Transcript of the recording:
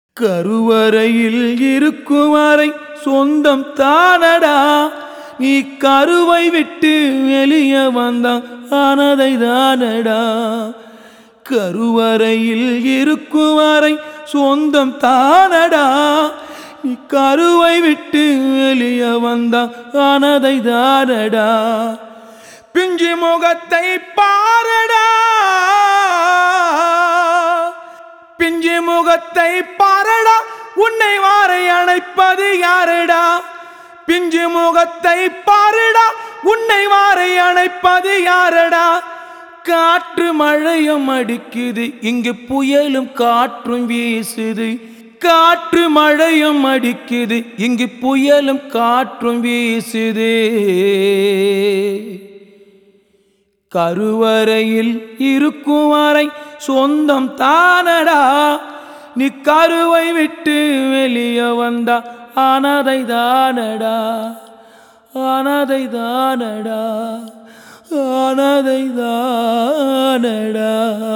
கருவறையில் இருக்கும் வரை சொந்தம் தானடா நீ கருவை விட்டு வெளியே வந்தான் ஆனதை தானடா கருவறையில் இருக்கும் வரை சொந்தம் தானடா நீ கருவை விட்டு வெளியே வந்தான் ஆனதை தானடா பிஞ்சு முகத்தை பாரடா பிஞ்சு முகத்தை பாரடா உன்னை வாரை அணைப்பது யாரடா பிஞ்சு முகத்தை பாருடா உன்னை வாரை அணைப்பது யாரடா காற்று மழையும் அடிக்குது இங்கு புயலும் காற்றும் வீசுது காற்று மழையும் அடிக்குது இங்கு புயலும் காற்றும் வீசுது கருவறையில் இருக்கும் வரை சொந்தம் தானடா நீ கருவை விட்டு வெளியே வந்தா ஆனதை தானடா ஆனதை தானடா ஆனதை தானடா